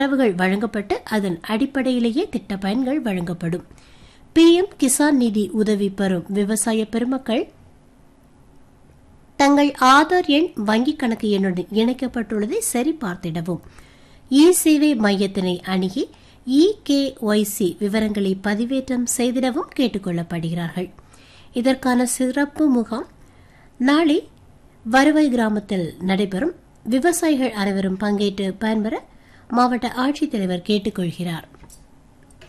தரவுகள் வழங்கப்பட்டு அதன் அடிப்படையிலேயே திட்ட பயன்கள் வழங்கப்படும் பிஎம் கிசான் நிதி உதவி பெறும் விவசாய பெருமக்கள் தங்கள் ஆதார் எண் வங்கிக் கணக்கு எண்ணுடன் இணைக்கப்பட்டுள்ளதை சரிபார்த்திடவும் இ சேவை மையத்தினை அணுகி இ கேஒய்சி விவரங்களை பதிவேற்றம் செய்திடவும் கேட்டுக்கொள்ளப்படுகிறார்கள் இதற்கான சிறப்பு முகாம் நாளை வருவாய் கிராமத்தில் நடைபெறும் விவசாயிகள் அனைவரும் பங்கேற்று பயன்பெற மாவட்ட ஆட்சித்தலைவர் கேட்டுக்கொள்கிறார்